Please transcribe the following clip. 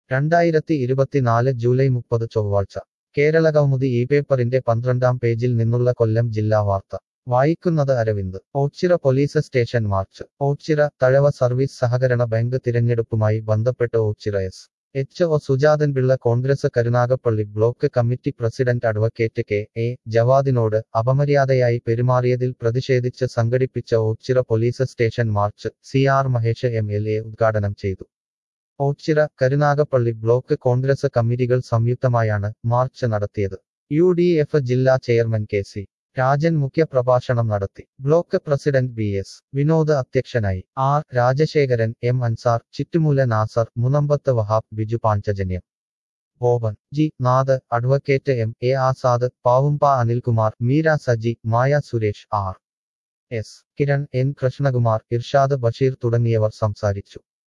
രണ്ടായിരത്തി ഇരുപത്തിനാല് ജൂലൈ മുപ്പത് ചൊവ്വാഴ്ച കേരളകൗമുദി ഈ പേപ്പറിന്റെ പന്ത്രണ്ടാം പേജിൽ നിന്നുള്ള കൊല്ലം ജില്ലാ വാർത്ത വായിക്കുന്നത് Aravind Ochira police station march Ochira Thazhava service സഹകരണ ബാങ്ക് തിരഞ്ഞെടുപ്പുമായി ബന്ധപ്പെട്ട് Ochira S H O Sujathanpillai Congress Karunagappally block committee president advocate K A ജവാദിനോട് അപമര്യാദയായി പെരുമാറിയതിൽ പ്രതിഷേധിച്ച് സംഘടിപ്പിച്ച ഓച്ചിറ പോലീസ് സ്റ്റേഷൻ മാർച്ച് C R Mahesh M L A ഉദ്ഘാടനം ചെയ്തു ഓച്ചിറ കരുനാഗപ്പള്ളി ബ്ലോക്ക് കോൺഗ്രസ് കമ്മിറ്റികൾ സംയുക്തമായാണ് മാർച്ച് നടത്തിയത് യു ഡി എഫ് ജില്ലാ ചെയർമാൻ കെ സി രാജൻ മുഖ്യപ്രഭാഷണം നടത്തി block president B S Vinod അധ്യക്ഷനായി R Rajasekharan M Ansar Chittumoola Nasar Munambath Wahab Biju Panchajanyam Boban G Nath advocate M A Azad Pavumba Anilkumar Meera Saji Maya Suresh R S Kiran N Krishnakumar Irshad Basheer തുടങ്ങിയവർ സംസാരിച്ചു